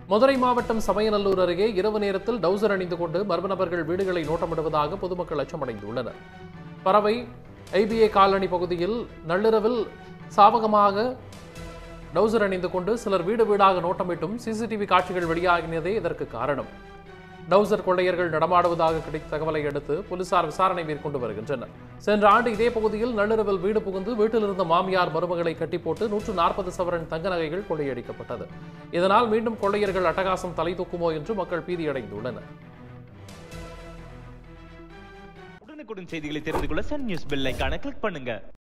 மதுரை மாவட்டம் சமயநல்லூர் அருகே இரவு நேரத்தில் டவுசர் அணிந்து கொண்டு மர்ம நபர்கள் வீடுகளை நோட்டமிடுவதாக பொதுமக்கள் அச்சமடைந்துள்ளனர் பறவை ஐபிஏ காலனி பகுதியில் நள்ளிரவில் சாவகமாக டவுசர் அணிந்து கொண்டு சிலர் வீடு வீடாக நோட்டமிட்டும் சிசிடிவி காட்சிகள் வெளியாகினதே இதற்கு காரணம் டவுசர் கொள்ளையர்கள் நடமாடுவதாக கிடைத்த தகவலை அடுத்து போலீசார் விசாரணை மேற்கொண்டு வருகின்றனர் சென்ற ஆண்டு இதே பகுதியில் நள்ளிரவில் வீடு புகுந்து வீட்டில் இருந்த மாமியார் மருமகளை கட்டி போட்டு நூற்று நாற்பது சவரன் தங்க நகைகள் கொள்ளையடிக்கப்பட்டது இதனால் மீண்டும் கொள்ளையர்கள் அட்டகாசம் தலை தூக்குமோ என்று மக்கள் பீதியடைந்துள்ளனர் உடனுக்குடன் செய்திகளை தெரிந்து கொள்ள சன் நியூஸ் பெல் ஐகானை கிளிக் பண்ணுங்க